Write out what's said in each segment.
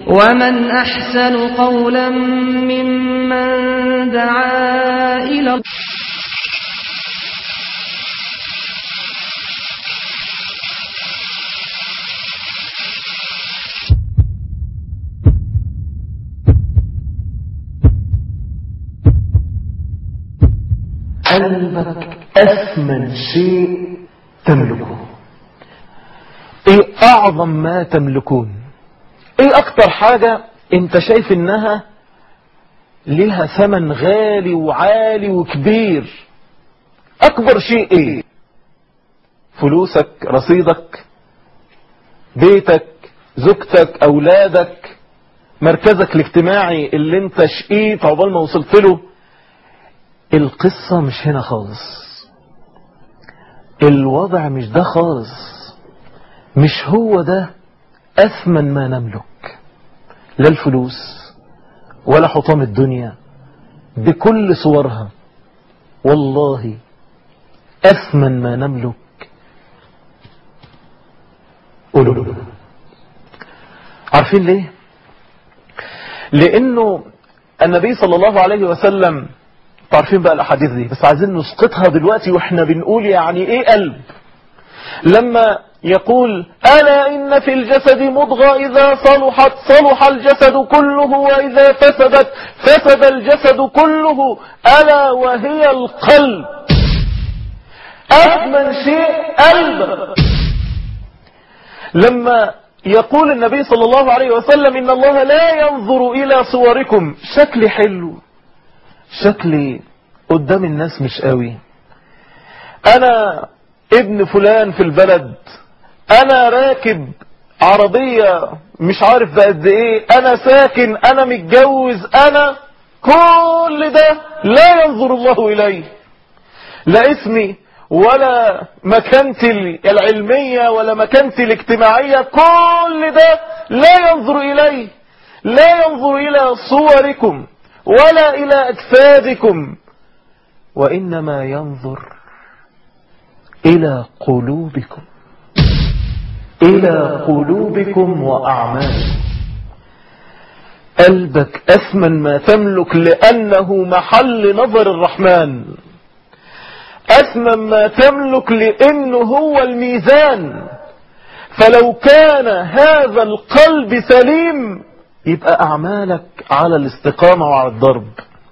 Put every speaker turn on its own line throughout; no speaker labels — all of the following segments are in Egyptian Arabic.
ومن أحسن قولا ممن دعا إلى الله
قلبك أثمن شيء تملكه ايه اعظم ما تملكون ايه اكتر حاجة انت شايف انها لها ثمن غالي وعالي وكبير اكبر شيء ايه فلوسك رصيدك بيتك زوجتك اولادك مركزك الاجتماعي اللي انت شقيت عقبال ما وصلت له القصة مش هنا خالص الوضع مش ده خالص مش هو ده أثمن ما نملك لا الفلوس ولا حطام الدنيا بكل صورها والله أثمن ما نملك قولوا عارفين ليه لأنه النبي صلى الله عليه وسلم تعرفين بقى الأحاديث دي بس عايزين نسقطها دلوقتي وإحنا بنقول يعني إيه قلب لما يقول ألا إن في الجسد مضغة إذا صلحت صلح الجسد كله وإذا فسدت فسد الجسد كله ألا وهي القلب أثمن شيء قلبك لما يقول النبي صلى الله عليه وسلم إن الله لا ينظر إلى صوركم شكل حلو شكلي قدام الناس مش قوي أنا ابن فلان في البلد انا راكب عربية مش عارف بقد ايه انا ساكن انا متجوز انا كل ده لا ينظر الله اليه لا اسمي ولا مكانتي العلمية ولا مكانتي الاجتماعية كل ده لا ينظر اليه لا ينظر الى صوركم ولا الى اجسادكم وانما ينظر إلى قلوبكم إلى قلوبكم وأعمالكم قلبك أثمن ما تملك لأنه محل نظر الرحمن أثمن ما تملك لأنه هو الميزان فلو كان هذا القلب سليم يبقى أعمالك على الاستقامة وعلى الضرب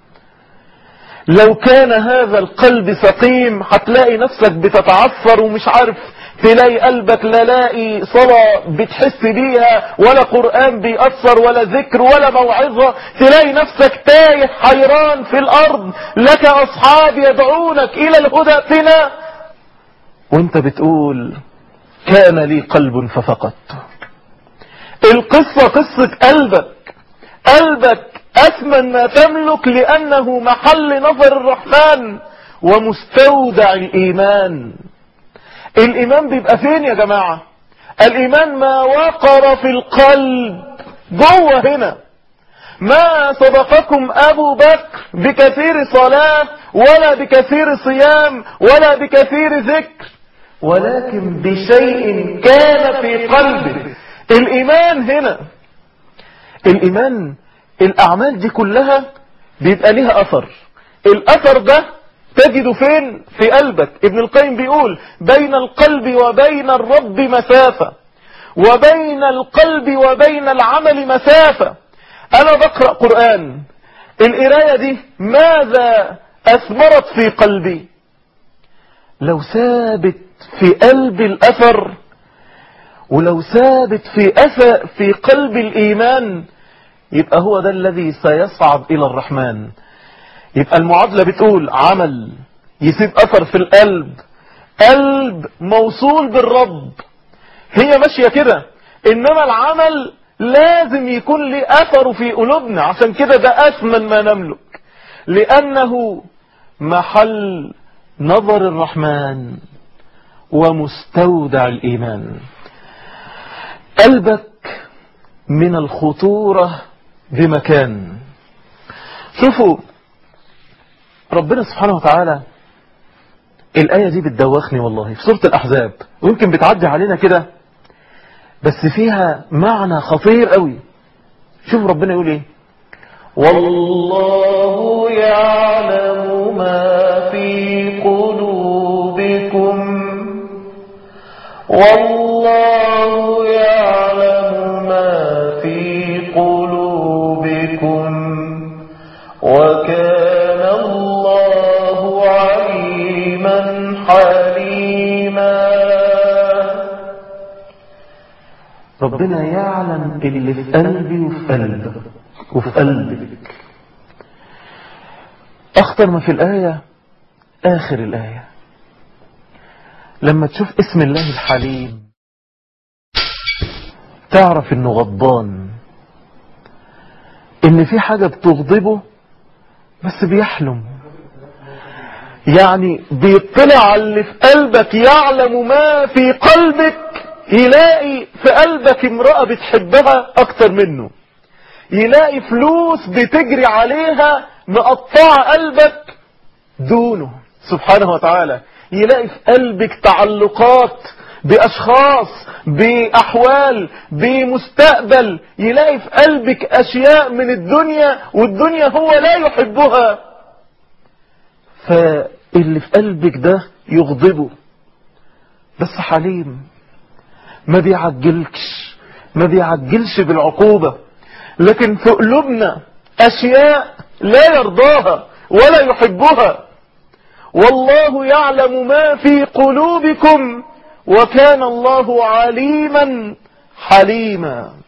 لو كان هذا القلب سقيم هتلاقي نفسك بتتعثر ومش عارف تلاقي قلبك لا لاقي صلاة بتحس بيها ولا قرآن بيأثر ولا ذكر ولا موعظة تلاقي نفسك تايه حيران في الأرض لك أصحاب يدعونك إلى الهدى ائتنا وانت بتقول كان لي قلب ففقدته القصة قصة قلبك قلبك أثمن ما تملك لأنه محل نظر الرحمن ومستودع الإيمان الإيمان بيبقى فين يا جماعة الإيمان ما وقر في القلب جوه هنا ما سبقكم أبو بكر بكثير صلاة ولا بكثير صيام ولا بكثير ذكر ولكن بشيء كان في قلبه الإيمان هنا الإيمان الأعمال دي كلها بيبقى ليها أثر الأثر ده تجده فين في قلبك ابن القيم بيقول بين القلب وبين الرب مسافة وبين القلب وبين العمل مسافة أنا بقرأ قرآن القراية دي ماذا أثمرت في قلبي لو ثابت في قلب الأثر ولو ثابت في أثر في قلب الإيمان يبقى هو ده الذي سيصعد إلى الرحمن يبقى المعادلة بتقول عمل يسيب أثر في القلب قلب موصول بالرب هي ماشية كده إنما العمل لازم يكون له أثر في قلوبنا عشان كده ده أثمن ما نملك لأنه محل نظر الرحمن ومستودع الإيمان قلبك من الخطورة بمكان شوفوا ربنا سبحانه وتعالى الآية دي بتدوخني والله في سورة الأحزاب ويمكن بتعدي علينا كده بس فيها معنى خطير قوي شوف ربنا يقول ايه والله يعلم ما في قلوبكم والله يعلم ما في قلوبكم وكان الله عليما حليما ربنا يعلم اللي في قلبي وفي قلبك وفي قلبك أخطر ما في الآية آخر الآية لما تشوف اسم الله الحليم تعرف انه غضبان ان في حاجة بتغضبه بس بيحلم يعني بيطلع على اللي في قلبك يعلم ما في قلبك يلاقي في قلبك امرأة بتحبها اكتر منه يلاقي فلوس بتجري عليها مقطعة قلبك دونه سبحانه وتعالى يلاقي في قلبك تعلقات بأشخاص بأحوال بمستقبل يلاقي في قلبك أشياء من الدنيا والدنيا هو لا يحبها فاللي في قلبك ده يغضبه بس حليم ما بيعجلكش ما بيعجلش بالعقوبة لكن في قلوبنا أشياء لا يرضاها ولا يحبها والله يعلم ما في قلوبكم وكان الله عليما حليما